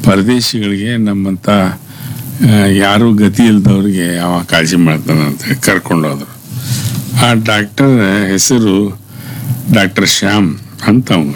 ಪರದೇಶಿಗಳಿಗೆ ನಮ್ಮಂಥ ಆ, ಯಾರೂ ಗತಿ ಇಲ್ದವ್ರಿಗೆ ಅವ ಕಾಳಜಿ ಮಾಡ್ತಾನೆ ಅಂತ ಕರ್ಕೊಂಡು ಹೋದ್ರು ಆ ಡಾಕ್ಟರ್ ಹೆಸರು ಡಾಕ್ಟರ್ ಶ್ಯಾಮ್ ಅಂತ ಅವನು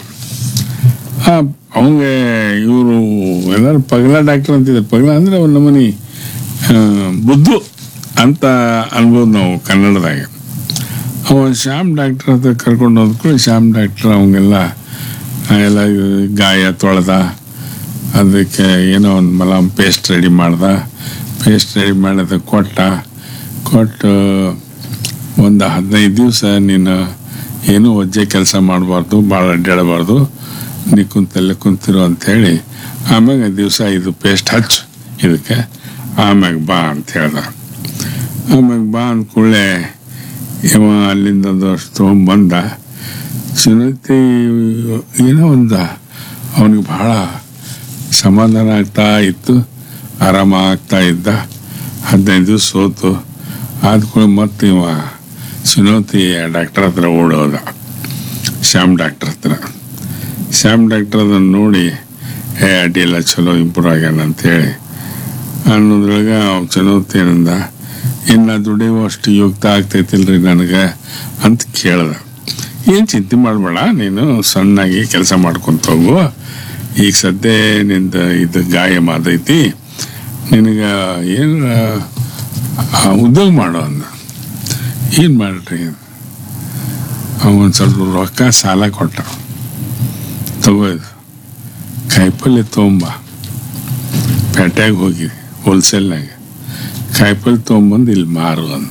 ಅವಂಗೆ ಇವರು ಎಲ್ಲರೂ ಪಗಲ ಡಾಕ್ಟರ್ ಅಂತಿದ್ದಾರೆ ಪಗಲ ಅಂದರೆ ಅವ್ರ ನಮ್ಮನಿ ಆ, ಬುದ್ಧು ಅಂತ ಅನ್ಬೋದು ನಾವು ಕನ್ನಡದಾಗ ಅವ ಶ್ಯಾಮ್ ಡಾಕ್ಟರ್ ಹತ್ರ ಕರ್ಕೊಂಡು ಹೋದ್ಕೊಳ್ಳಿ ಶ್ಯಾಮ್ ಡಾಕ್ಟರ್ ಅವಂಗೆಲ್ಲ ಆ, ಎಲ್ಲ ಗಾಯ ತೊಳೆದ ಅದಕ್ಕೆ ಏನೋ ಒಂದು ಮಲಮ್ ಪೇಸ್ಟ್ ರೆಡಿ ಮಾಡ್ದ ಪೇಸ್ಟ್ ರೆಡಿ ಮಾಡಿದ ಕೊಟ್ಟ ಕೊಟ್ಟು ಒಂದು ಹದಿನೈದು ದಿವಸ ನೀನು ಏನೂ ಒಜ್ಜೆ ಕೆಲಸ ಮಾಡಬಾರ್ದು ಭಾಳ ಅಡ್ಡಾಡಬಾರ್ದು ನೀ ಕುಂತಲ್ಲೇ ಕುಂತಿರು ಅಂಥೇಳಿ ಆಮ್ಯಾಗ ದಿವಸ ಇದು ಪೇಸ್ಟ್ ಹಚ್ಚು ಇದಕ್ಕೆ ಆಮ್ಯಾಗ ಬಾ ಅಂತ ಹೇಳ್ದ ಆಮ್ಯಾಗ ಬಾ ಅಂದ ಕೂಡಲೇ ಇವ ಅಲ್ಲಿಂದ ಒಂದಷ್ಟು ತೊಗೊಂಬಂದ ಸುನೀತಿ ಏನೋ ಒಂದು ಅವನಿಗೆ ಭಾಳ ಸಮಾಧಾನ ಆಗ್ತಾ ಇತ್ತು ಆರಾಮ ಆಗ್ತಾ ಇದ್ದ ಹದಿನೈದು ದಿವಸ ಹೋತು ಆದ್ಕೂಡ ಮತ್ತೆ ಇವ ಸುನೋತಿ ಡಾಕ್ಟರ್ ಹತ್ರ ಓಡೋದ ಶ್ಯಾಮ್ ಡಾಕ್ಟರ್ ಹತ್ರ ಶ್ಯಾಮ್ ಡಾಕ್ಟರ್ ಅದನ್ನು ನೋಡಿ ಏ ಅಡ್ಡಿಲ್ಲ ಚಲೋ ಇಂಪ್ರೂವ್ ಆಗ್ಯಾನ ಅಂತೇಳಿ ಅನ್ನೋದ್ರೊಳಗೆ ಅವ್ನು ಚಲೋತಿ ಏನಂದ ಇನ್ನು ದುಡಿಯುವಷ್ಟು ಯುಕ್ತ ಆಗ್ತೈತಿಲ್ರಿ ನನಗೆ ಅಂತ ಕೇಳ್ದ ಏನು ಚಿಂತೆ ಮಾಡಬೇಡ ನೀನು ಸಣ್ಣಾಗಿ ಕೆಲಸ ಮಾಡ್ಕೊಂತ ಹೋಗು ಈಗ ಸದ್ಯ ನಿಂದ ಇದು ಗಾಯ ಮಾದೈತಿ ನಿನಗೆ ಏನು ಉದ್ಯೋಗ ಮಾಡೋ ಅಂದ ಏನು ಮಾಡ್ರಿ ಅವನು ಸ್ವಲ್ಪ ರೊಕ್ಕ ಸಾಲ ಕೊಟ್ಟ ತಗೋ ಇದು ಕಾಯಿಪಲ್ಯ ತೊಗೊಂಬ ಪೇಟ್ಯಾಗ ಹೋಗಿ ಹೋಲ್ಸೇಲ್ನಾಗ ಕಾಯಿಪಲ್ಯ ತೊಗೊಂಬಂದು ಇಲ್ಲಿ ಮಾರು ಅಂದ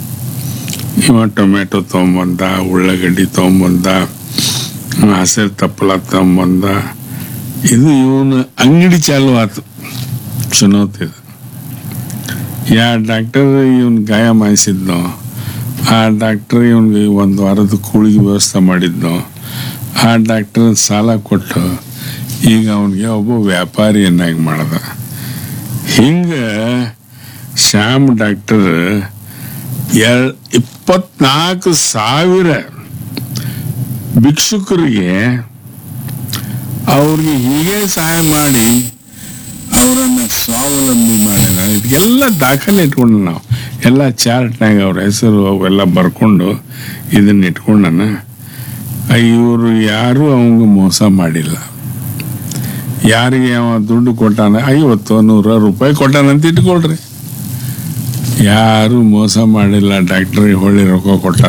ಇವ ಟೊಮೆಟೊ ತೊಗೊಂಬಂದ ಉಳ್ಳಾಗಡ್ಡಿ ತೊಗೊಂಬಂದ ಹಸಿರು ತಪ್ಪಲ ತೊಗೊಂಬಂದ ಇದು ಇವನು ಅಂಗಡಿ ಚಾಲು ಆತು ಚುನೌತಿ ಯಾ ಡಾಕ್ಟರ್ ಇವನ್ ಗಾಯ ಮಾಯಿಸಿದ್ನೋ ಆ ಡಾಕ್ಟರ್ ಇವನ್ಗೆ ಒಂದು ವಾರದ ಕೂಳಿಗೆ ವ್ಯವಸ್ಥೆ ಮಾಡಿದ್ನೋ ಆ ಡಾಕ್ಟರ್ ಸಾಲ ಕೊಟ್ಟು ಈಗ ಅವನಿಗೆ ಒಬ್ಬ ವ್ಯಾಪಾರಿಯನ್ನಾಗಿ ಮಾಡ್ದ ಹಿಂಗೆ ಶ್ಯಾಮ್ ಡಾಕ್ಟರ್ ಎರ್ ಇಪ್ಪತ್ನಾಲ್ಕು ಸಾವಿರ ಭಿಕ್ಷುಕರಿಗೆ ಅವ್ರಿಗೆ ಹೀಗೆ ಸಹಾಯ ಮಾಡಿ ಅವರನ್ನ ಸ್ವಾವಲಂಬಿ ಮಾಡ್ಯಾರ ಇದಕ್ಕೆಲ್ಲ ದಾಖಲೆ ಇಟ್ಕೊಂಡು ನಾವು ಎಲ್ಲ ಚಾರ್ಟ್ನಾಗ ಅವ್ರ ಹೆಸರು ಅವೆಲ್ಲ ಬರ್ಕೊಂಡು ಇದನ್ನ ಇಟ್ಕೊಂಡನ ಇವರು ಯಾರು ಅವಂಗ ಮೋಸ ಮಾಡಿಲ್ಲ ಯಾರಿಗೆ ಅವ ದುಡ್ಡು ಕೊಟ್ಟಾನ ಐವತ್ತು ನೂರ ರೂಪಾಯಿ ಕೊಟ್ಟಾನಂತ ಇಟ್ಕೊಳ್ರಿ ಯಾರು ಮೋಸ ಮಾಡಿಲ್ಲ ಡಾಕ್ಟ್ರಿಗೆ ಹೊಳ್ಳಿ ರೊಕ್ಕ ಕೊಟ್ಟಾರ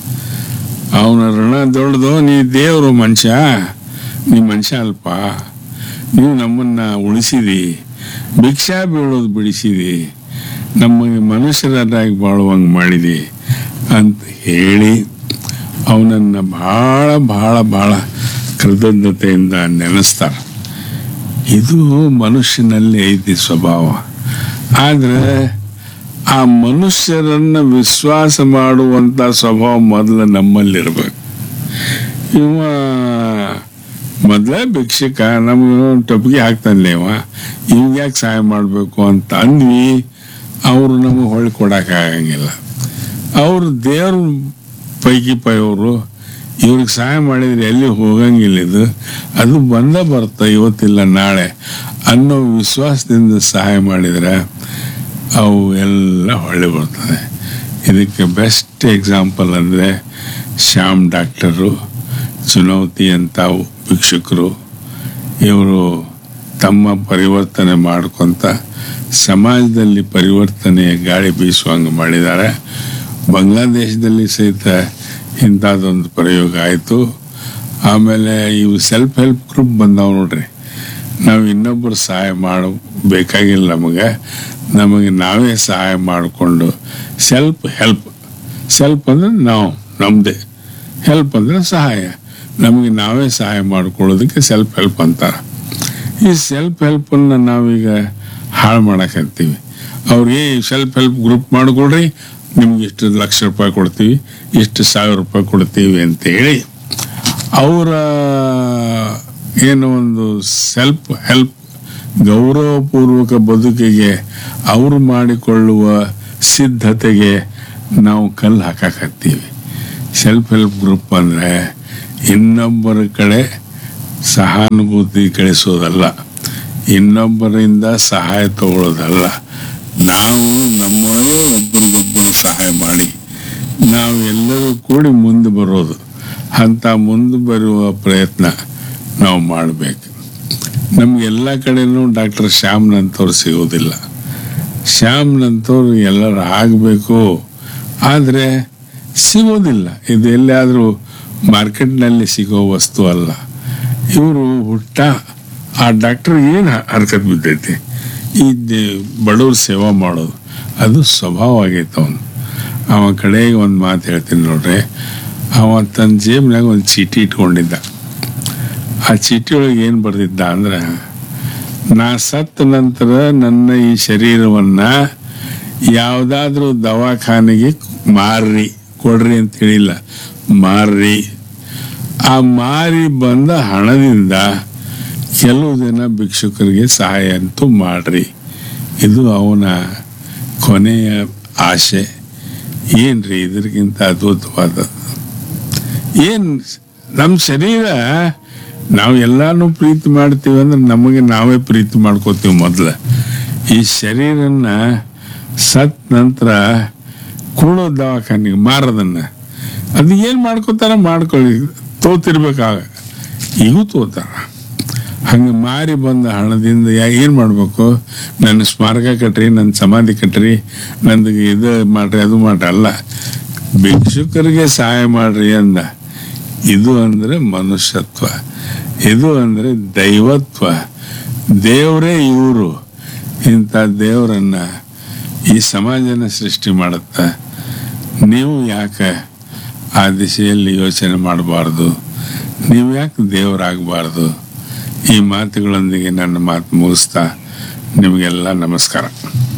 ಅವನ ಋಣ ದೊಡ್ಡದು ನೀ ದೇವರು ಮನುಷ್ಯ ನೀ ಮನುಷ್ಯ ಅಲ್ಪ ನೀವು ನಮ್ಮನ್ನ ಉಳಿಸಿದಿ ಭಿಕ್ಷಾ ಬೀಳೋದು ಬಿಡಿಸಿದಿ ನಮಗೆ ಮನುಷ್ಯರಾಗಿ ಬಾಳುವಂಗೆ ಮಾಡಿದಿ ಅಂತ ಹೇಳಿ ಅವನನ್ನು ಭಾಳ ಭಾಳ ಭಾಳ ಕೃತಜ್ಞತೆಯಿಂದ ನೆನೆಸ್ತಾರೆ ಇದು ಮನುಷ್ಯನಲ್ಲಿ ಐತಿ ಸ್ವಭಾವ ಆದರೆ ಆ ಮನುಷ್ಯರನ್ನ ವಿಶ್ವಾಸ ಮಾಡುವಂತ ಸ್ವಭಾವ ಮೊದಲು ನಮ್ಮಲ್ಲಿರ್ಬೇಕು ಇವ ಮೊದಲೇ ಭಿಕ್ಷಕ ನಮ್ಗೆ ಟೊಪ್ಪಿಗೆ ಹಾಕ್ತಾನೆ ಇವ ಇವ್ಗೆ ಯಾಕೆ ಸಹಾಯ ಮಾಡಬೇಕು ಅಂತ ಅಂದ್ವಿ ಅವರು ನಮಗೆ ಹೊಳ್ಳಿ ಕೊಡೋಕ್ಕಾಗಂಗಿಲ್ಲ ಅವರು ದೇವ್ರ ಪೈಕಿ ಪೈಯವರು ಇವ್ರಿಗೆ ಸಹಾಯ ಮಾಡಿದ್ರೆ ಎಲ್ಲಿ ಹೋಗಂಗಿಲ್ಲ ಇದು ಅದು ಬಂದ ಬರ್ತಾ ಇವತ್ತಿಲ್ಲ ನಾಳೆ ಅನ್ನೋ ವಿಶ್ವಾಸದಿಂದ ಸಹಾಯ ಮಾಡಿದ್ರೆ ಅವು ಎಲ್ಲ ಹೊಳ್ಳಿ ಬರ್ತದೆ ಇದಕ್ಕೆ ಬೆಸ್ಟ್ ಎಕ್ಸಾಂಪಲ್ ಅಂದರೆ ಶ್ಯಾಮ್ ಡಾಕ್ಟರು ಚುನೌತಿ ಅಂತ ಭಿಕ್ಷುಕರು ಇವರು ತಮ್ಮ ಪರಿವರ್ತನೆ ಮಾಡ್ಕೊತ ಸಮಾಜದಲ್ಲಿ ಪರಿವರ್ತನೆಯ ಗಾಳಿ ಬೀಸುವಂಗೆ ಮಾಡಿದ್ದಾರೆ ಬಾಂಗ್ಲಾದೇಶದಲ್ಲಿ ಸಹಿತ ಇಂಥದ್ದೊಂದು ಪ್ರಯೋಗ ಆಯಿತು ಆಮೇಲೆ ಇವು ಸೆಲ್ಫ್ ಹೆಲ್ಪ್ ಗ್ರೂಪ್ ಬಂದಾವ ನೋಡ್ರಿ ನಾವು ಇನ್ನೊಬ್ಬರು ಸಹಾಯ ಮಾಡ ಬೇಕಾಗಿಲ್ಲ ನಮಗೆ ನಮಗೆ ನಾವೇ ಸಹಾಯ ಮಾಡಿಕೊಂಡು ಸೆಲ್ಫ್ ಹೆಲ್ಪ್ ಸೆಲ್ಫ್ ಅಂದರೆ ನಾವು ನಮ್ಮದೇ ಹೆಲ್ಪ್ ಅಂದರೆ ಸಹಾಯ ನಮಗೆ ನಾವೇ ಸಹಾಯ ಮಾಡ್ಕೊಳ್ಳೋದಕ್ಕೆ ಸೆಲ್ಫ್ ಹೆಲ್ಪ್ ಅಂತಾರೆ ಈ ಸೆಲ್ಫ್ ಹೆಲ್ಪನ್ನು ನಾವೀಗ ಹಾಳು ಮಾಡಕತ್ತೀವಿ ಅವ್ರಿಗೆ ಸೆಲ್ಫ್ ಹೆಲ್ಪ್ ಗ್ರೂಪ್ ಮಾಡಿಕೊಡ್ರಿ ನಿಮ್ಗೆ ಇಷ್ಟು ಲಕ್ಷ ರೂಪಾಯಿ ಕೊಡ್ತೀವಿ ಇಷ್ಟು ಸಾವಿರ ರೂಪಾಯಿ ಕೊಡ್ತೀವಿ ಅಂತೇಳಿ ಅವರ ಏನು ಒಂದು ಸೆಲ್ಫ್ ಹೆಲ್ಪ್ ಗೌರವಪೂರ್ವಕ ಬದುಕಿಗೆ ಅವರು ಮಾಡಿಕೊಳ್ಳುವ ಸಿದ್ಧತೆಗೆ ನಾವು ಕಲ್ಲು ಹಾಕಕತ್ತೀವಿ ಸೆಲ್ಫ್ ಹೆಲ್ಪ್ ಗ್ರೂಪ್ ಅಂದರೆ ಇನ್ನೊಬ್ಬರ ಕಡೆ ಸಹಾನುಭೂತಿ ಕಳಿಸೋದಲ್ಲ ಇನ್ನೊಬ್ಬರಿಂದ ಸಹಾಯ ತಗೊಳ್ಳೋದಲ್ಲ ನಾವು ನಮ್ಮೊಳಗೆ ಒಬ್ಬರಿಗೊಬ್ಬರು ಸಹಾಯ ಮಾಡಿ ನಾವು ಎಲ್ಲರೂ ಕೂಡಿ ಮುಂದೆ ಬರೋದು ಅಂಥ ಮುಂದೆ ಬರುವ ಪ್ರಯತ್ನ ನಾವು ಮಾಡಬೇಕು ನಮ್ಗೆ ಎಲ್ಲ ಕಡೆನೂ ಡಾಕ್ಟರ್ ಶ್ಯಾಮ್ನಂಥವ್ರು ಸಿಗೋದಿಲ್ಲ ಶ್ಯಾಮ್ನಂಥವ್ರು ಎಲ್ಲರೂ ಆಗಬೇಕು ಆದರೆ ಸಿಗೋದಿಲ್ಲ ಇದು ಎಲ್ಲಿಯಾದರೂ ಮಾರ್ಕೆಟ್ನಲ್ಲಿ ಸಿಗೋ ವಸ್ತು ಅಲ್ಲ ಇವರು ಹುಟ್ಟ ಆ ಡಾಕ್ಟರ್ ಏನು ಹರ್ಕತ್ ಬಿದ್ದೈತಿ ಈ ದೇ- ಬಡವ್ರ ಸೇವಾ ಮಾಡೋದು ಅದು ಸ್ವಭಾವ ಆಗೈತೆ ಅವನು ಅವ ಕಡೆಗೆ ಒಂದು ಮಾತು ಹೇಳ್ತೀನಿ ನೋಡ್ರಿ ಅವ ತನ್ನ ಜೇಬ್ನಾಗ ಒಂದು ಚೀಟಿ ಇಟ್ಕೊಂಡಿದ್ದ ಆ ಚೀಟಿ ಒಳಗೆ ಏನು ಬರೆದಿದ್ದ ಅಂದ್ರೆ ನಾ ಸತ್ತ ನಂತರ ನನ್ನ ಈ ಶರೀರವನ್ನ ಯಾವುದಾದ್ರೂ ದವಾಖಾನೆಗೆ ಮಾರ್ರಿ ಕೊಡ್ರಿ ಅಂತ ಹೇಳಿಲ್ಲ ಮಾರ್ರಿ ಆ ಮಾರಿ ಬಂದ ಹಣದಿಂದ ಕೆಲವು ಜನ ಭಿಕ್ಷುಕರಿಗೆ ಸಹಾಯ ಅಂತೂ ಮಾಡ್ರಿ ಇದು ಅವನ ಕೊನೆಯ ಆಸೆ ಏನ್ರಿ ಇದಕ್ಕಿಂತ ಅದ್ಭುತವಾದದ್ದು ಏನು ನಮ್ಮ ಶರೀರ ನಾವು ಎಲ್ಲಾನು ಪ್ರೀತಿ ಮಾಡ್ತೀವಿ ಅಂದ್ರೆ ನಮಗೆ ನಾವೇ ಪ್ರೀತಿ ಮಾಡ್ಕೋತೀವಿ ಮೊದಲು ಈ ಶರೀರನ ಸತ್ ನಂತರ ಕೂಡೋ ದವಾಖಾನಿಗೆ ಮಾರೋದನ್ನ ಅದು ಏನು ಮಾಡ್ಕೋತಾರ ಮಾಡ್ಕೊಳ್ಳಿ ತೋತಿರ್ಬೇಕಾಗ ಈಗೂ ತೋತಾರ ಹಂಗೆ ಮಾರಿ ಬಂದ ಹಣದಿಂದ ಯಾ ಏನು ಮಾಡಬೇಕು ನನ್ನ ಸ್ಮಾರಕ ಕಟ್ರಿ ನನ್ನ ಸಮಾಧಿ ಕಟ್ರಿ ನಂದು ಇದು ಮಾಡ್ರಿ ಅದು ಮಾಡ್ರಿ ಅಲ್ಲ ಭಿಕ್ಷುಕರಿಗೆ ಸಹಾಯ ಮಾಡ್ರಿ ಅಂದ ಇದು ಅಂದರೆ ಮನುಷ್ಯತ್ವ ಇದು ಅಂದರೆ ದೈವತ್ವ ದೇವರೇ ಇವರು ಇಂಥ ದೇವರನ್ನ ಈ ಸಮಾಜನ ಸೃಷ್ಟಿ ಮಾಡುತ್ತ ನೀವು ಯಾಕೆ ಆ ದಿಶೆಯಲ್ಲಿ ಯೋಚನೆ ಮಾಡಬಾರ್ದು ನೀವು ಯಾಕೆ ದೇವರಾಗಬಾರ್ದು ಈ ಮಾತುಗಳೊಂದಿಗೆ ನನ್ನ ಮಾತು ಮುಗಿಸ್ತಾ ನಿಮಗೆಲ್ಲ ನಮಸ್ಕಾರ